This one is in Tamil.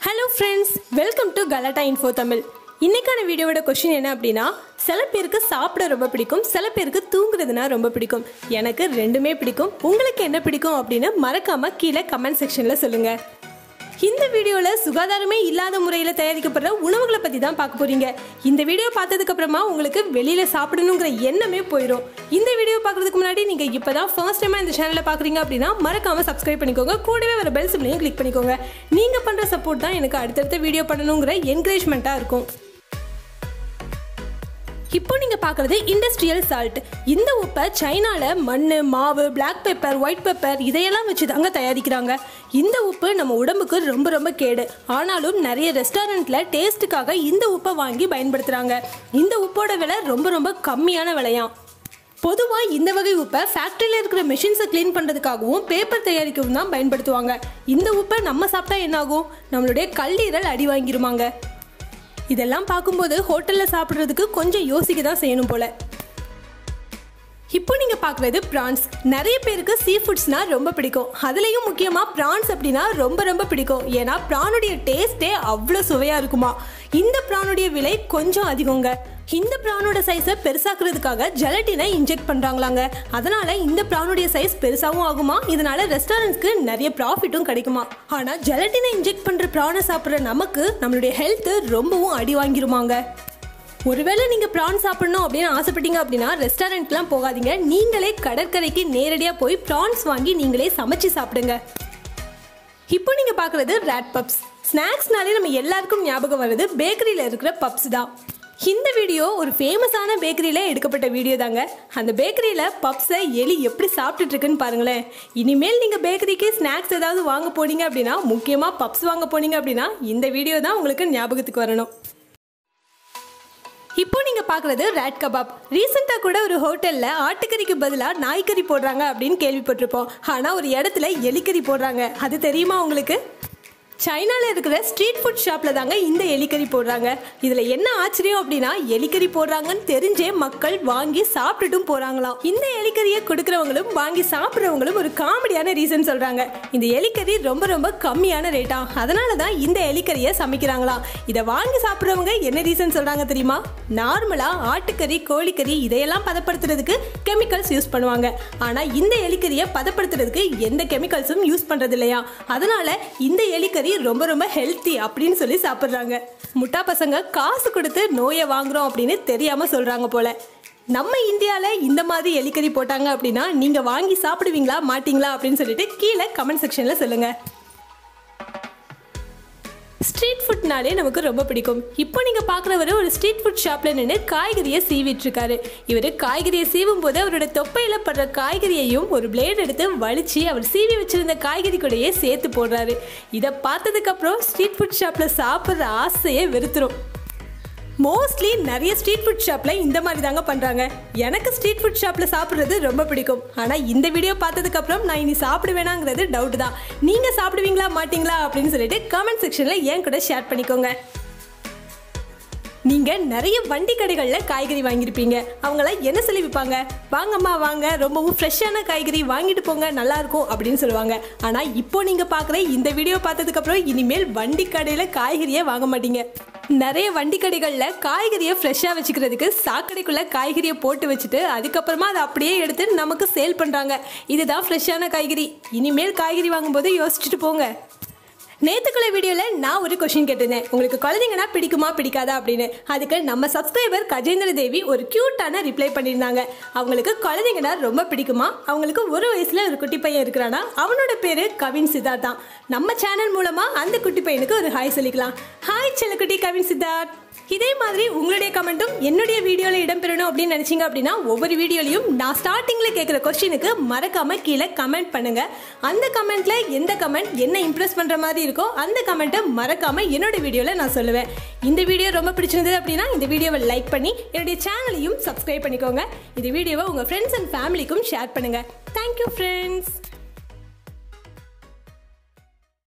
hello friends welcome to Galatta info Tamil இன்னைக்கான வீடியோவோட கொஷின் என்ன அப்படின்னா சில பேருக்கு சாப்பிட ரொம்ப பிடிக்கும் சில பேருக்கு தூங்குறதுனா ரொம்ப பிடிக்கும் எனக்கு ரெண்டுமே பிடிக்கும் உங்களுக்கு என்ன பிடிக்கும் அப்படின்னு மறக்காம கீழே கமெண்ட் செக்ஷன்ல சொல்லுங்க இந்த வீடியோவில் சுகாதாரமே இல்லாத முறையில் தயாரிக்கப்படுற உணவுகளை பற்றி தான் பார்க்க போறீங்க இந்த வீடியோ பார்த்ததுக்கு அப்புறமா உங்களுக்கு வெளியில் சாப்பிடணுங்கிற எண்ணமே போயிடும் இந்த வீடியோ பார்க்கறதுக்கு முன்னாடி நீங்கள் இப்போ தான் ஃபர்ஸ்ட் டைமாக இந்த சேனலை பார்க்குறீங்க அப்படின்னா மறக்காம சப்ஸ்கிரைப் பண்ணிக்கோங்க கூடவே வர பெல் சிம்லையும் கிளிக் பண்ணிக்கோங்க நீங்கள் பண்ணுற சப்போர்ட் தான் எனக்கு அடுத்தடுத்த வீடியோ பண்ணணுங்கிற என்கரேஜ்மெண்ட்டாக இருக்கும் இப்போ நீங்க பார்க்குறது இண்டஸ்ட்ரியல் சால்ட் இந்த உப்பை சைனால மண் மாவு பிளாக் பெப்பர் ஒயிட் பெப்பர் இதையெல்லாம் வச்சு தாங்க தயாரிக்கிறாங்க இந்த உப்பு நம்ம உடம்புக்கு ரொம்ப ரொம்ப கேடு ஆனாலும் நிறைய ரெஸ்டாரண்ட்ல டேஸ்ட்டுக்காக இந்த உப்பை வாங்கி பயன்படுத்துறாங்க இந்த உப்போட விலை ரொம்ப ரொம்ப கம்மியான விலையாம் பொதுவாக இந்த வகை உப்பை ஃபேக்ட்ரியில் இருக்கிற மெஷின்ஸை க்ளீன் பண்ணுறதுக்காகவும் பேப்பர் தயாரிக்கவும் தான் பயன்படுத்துவாங்க இந்த உப்பை நம்ம சாப்பிட்டா என்னாகும் நம்மளுடைய கல்லீரல் அடி வாங்கிருமாங்க இதெல்லாம் பார்க்கும்போது ஹோட்டலில் சாப்பிட்றதுக்கு கொஞ்சம் யோசிக்க தான் செய்யணும் போல இப்போ நீங்கள் பார்க்குறது ப்ரான்ஸ் நிறைய பேருக்கு சீ ஃபுட்ஸ்னா ரொம்ப பிடிக்கும் அதுலேயும் முக்கியமாக ப்ரான்ஸ் அப்படின்னா ரொம்ப ரொம்ப பிடிக்கும் ஏன்னா ப்ரானுடைய டேஸ்ட்டே அவ்வளோ சுவையாக இருக்குமா இந்த ப்ரானுடைய விலை கொஞ்சம் அதிகங்க இந்த ப்ரானோட சைஸை பெருசாக்குறதுக்காக ஜெலட்டினை இன்ஜெக்ட் பண்ணுறாங்களாங்க அதனால இந்த ப்ரானுடைய சைஸ் பெருசாகவும் ஆகுமா இதனால ரெஸ்டாரண்ட்ஸ்க்கு நிறைய ப்ராஃபிட்டும் கிடைக்குமா ஆனால் ஜெலட்டினை இன்ஜெக்ட் பண்ணுற ப்ரானை சாப்பிட்ற நமக்கு நம்மளுடைய ஹெல்த்து ரொம்பவும் அடி வாங்கிருமாங்க ஒருவேளை நீங்க ப்ரான் சாப்பிடணும் அப்படின்னு ஆசைப்பட்டீங்க அப்படின்னா ரெஸ்டாரண்ட்லாம் போகாதீங்க நீங்களே கடற்கரைக்கு நேரடியாக போய் ப்ரான்ஸ் வாங்கி நீங்களே சமைச்சு சாப்பிடுங்க இப்போ நீங்க பார்க்குறது ரேட் பப்ஸ் ஸ்நாக்ஸ்னாலே நம்ம எல்லாருக்கும் ஞாபகம் வருது பேக்கரியில் இருக்கிற பப்ஸ் தான் இந்த வீடியோ ஒரு ஃபேமஸான பேக்கரியில் எடுக்கப்பட்ட வீடியோ தாங்க அந்த பேக்கரியில் பப்ஸை எலி எப்படி சாப்பிட்டுட்டு இருக்குன்னு பாருங்களேன் இனிமேல் நீங்கள் பேக்கரிக்கு ஸ்நாக்ஸ் ஏதாவது வாங்க போனீங்க அப்படின்னா முக்கியமாக பப்ஸ் வாங்க போனீங்க அப்படின்னா இந்த வீடியோ தான் உங்களுக்கு ஞாபகத்துக்கு வரணும் இப்போ நீங்க பார்க்குறது ரேட் கபாப் ரீசெண்டாக கூட ஒரு ஹோட்டலில் ஆட்டுக்கறிக்கு பதிலாக நாய்க்கறி போடுறாங்க அப்படின்னு கேள்விப்பட்டிருப்போம் ஆனால் ஒரு இடத்துல எலிக்கறி போடுறாங்க அது தெரியுமா உங்களுக்கு சைனாவில் இருக்கிற ஸ்ட்ரீட் ஃபுட் ஷாப்பில் தாங்க இந்த எலிக்கறி போடுறாங்க இதில் என்ன ஆச்சரியம் அப்படின்னா எலிக்கறி போடுறாங்கன்னு தெரிஞ்சே மக்கள் வாங்கி சாப்பிட்டுட்டும் போகிறாங்களாம் இந்த எலிக்கறியை கொடுக்குறவங்களும் வாங்கி சாப்பிட்றவங்களும் ஒரு காமெடியான ரீசன் சொல்கிறாங்க இந்த எலிக்கறி ரொம்ப ரொம்ப கம்மியான ரேட்டா அதனால தான் இந்த எலிக்கறியை சமைக்கிறாங்களாம் இதை வாங்கி சாப்பிட்றவங்க என்ன ரீசன் சொல்கிறாங்க தெரியுமா நார்மலாக ஆட்டுக்கறி கோழிக்கறி இதையெல்லாம் பதப்படுத்துறதுக்கு கெமிக்கல்ஸ் யூஸ் பண்ணுவாங்க ஆனால் இந்த எலிக்கறியை பதப்படுத்துறதுக்கு எந்த கெமிக்கல்ஸும் யூஸ் பண்ணுறது இல்லையா அதனால இந்த எலிக்கறி ரொம்ப ரொம்ப ஹெல்த்தி அப்படின்னு சொல்லி சாப்பிட்றாங்க முட்டா பசங்க காசு கொடுத்து நோயை வாங்குறோம் அப்படின்னு தெரியாம சொல்றாங்க போல நம்ம இந்தியாவில் இந்த மாதிரி எலிக்கறி போட்டாங்க அப்படின்னா நீங்க வாங்கி சாப்பிடுவீங்களா மாட்டீங்களா அப்படின்னு சொல்லிட்டு கீழே கமெண்ட் செக்ஷன்ல சொல்லுங்க ஸ்ட்ரீட் ஃபுட்னாலே நமக்கு ரொம்ப பிடிக்கும் இப்போ நீங்கள் பார்க்குறவர் ஒரு ஸ்ட்ரீட் ஃபுட் ஷாப்பில் நின்று காய்கறியை சீவிட்டு இருக்காரு இவர் காய்கறியை சீவும் போது அவரோட தொப்பையில் படுற காய்கறியையும் ஒரு பிளேட் எடுத்து வலிச்சு அவர் சீவி வச்சிருந்த காய்கறி கூடயே சேர்த்து போடுறாரு இதை பார்த்ததுக்கப்புறம் ஸ்ட்ரீட் ஃபுட் ஷாப்பில் சாப்பிட்ற ஆசையே வெறுத்துரும் மோஸ்ட்லி நிறைய ஸ்ட்ரீட் ஃபுட் ஷாப்பில் இந்த மாதிரி தாங்க பண்ணுறாங்க எனக்கு ஸ்ட்ரீட் ஃபுட் ஷாப்பில் சாப்பிட்றது ரொம்ப பிடிக்கும் ஆனால் இந்த வீடியோ பார்த்ததுக்கப்புறம் நான் இனி சாப்பிடுவேனாங்கிறது டவுட் தான் நீங்கள் சாப்பிடுவீங்களா மாட்டீங்களா அப்படின்னு சொல்லிட்டு கமெண்ட் செக்ஷனில் என் கூட ஷேர் பண்ணிக்கோங்க நீங்கள் நிறைய வண்டி கடைகளில் காய்கறி வாங்கியிருப்பீங்க அவங்களாம் என்ன சொல்லி விற்பாங்க வாங்கம்மா வாங்க ரொம்பவும் ஃப்ரெஷ்ஷான காய்கறி வாங்கிட்டு போங்க நல்லா இருக்கும் அப்படின்னு சொல்லுவாங்க ஆனால் இப்போ நீங்கள் பார்க்குற இந்த வீடியோ பார்த்ததுக்கப்புறம் இனிமேல் வண்டி கடையில் காய்கறியே வாங்க மாட்டீங்க நிறைய வண்டி கடைகளில் காய்கறியை ஃப்ரெஷ்ஷாக வச்சுக்கிறதுக்கு சாக்கடைக்குள்ளே காய்கறியை போட்டு வச்சுட்டு அதுக்கப்புறமா அதை அப்படியே எடுத்து நமக்கு சேல் பண்ணுறாங்க இதுதான் ஃப்ரெஷ்ஷான காய்கறி இனிமேல் காய்கறி வாங்கும்போது யோசிச்சுட்டு போங்க நேத்துக்குள்ள வீடியோவில் நான் ஒரு கொஷின் கேட்டிருந்தேன் உங்களுக்கு குழந்தைங்கன்னா பிடிக்குமா பிடிக்காதா அப்படின்னு அதுக்கு நம்ம சப்ஸ்கிரைபர் கஜேந்திர தேவி ஒரு க்யூட்டான ரிப்ளை பண்ணியிருந்தாங்க அவங்களுக்கு குழந்தைங்கன்னா ரொம்ப பிடிக்குமா அவங்களுக்கு ஒரு வயசுல ஒரு குட்டி பையன் இருக்கிறானா அவனோட பேரு கவின் சித்தார்த் தான் நம்ம சேனல் மூலமா அந்த குட்டி பையனுக்கு ஒரு ஹாய் சொல்லிக்கலாம் ஹாய் செல்லக்குட்டி கவின் சித்தார்த் இதே மாதிரி உங்களுடைய கமெண்ட்டும் என்னுடைய வீடியோவில் இடம்பெறணும் அப்படின்னு நினச்சிங்க அப்படின்னா ஒவ்வொரு வீடியோலையும் நான் ஸ்டார்டிங்கில் கேட்குற கொஸ்டினுக்கு மறக்காம கீழே கமெண்ட் பண்ணுங்க அந்த கமெண்ட்ல எந்த கமெண்ட் என்ன இம்ப்ரெஸ் பண்ணுற மாதிரி இருக்கோ அந்த கமெண்ட்டை மறக்காம என்னோட வீடியோவில் நான் சொல்லுவேன் இந்த வீடியோ ரொம்ப பிடிச்சிருந்தது அப்படின்னா இந்த வீடியோவை லைக் பண்ணி என்னுடைய சேனலையும் சப்ஸ்கிரைப் பண்ணிக்கோங்க இந்த வீடியோவை உங்கள் ஃப்ரெண்ட்ஸ் அண்ட் ஃபேமிலிக்கும் ஷேர் பண்ணுங்க தேங்க்யூ ஃப்ரெண்ட்ஸ்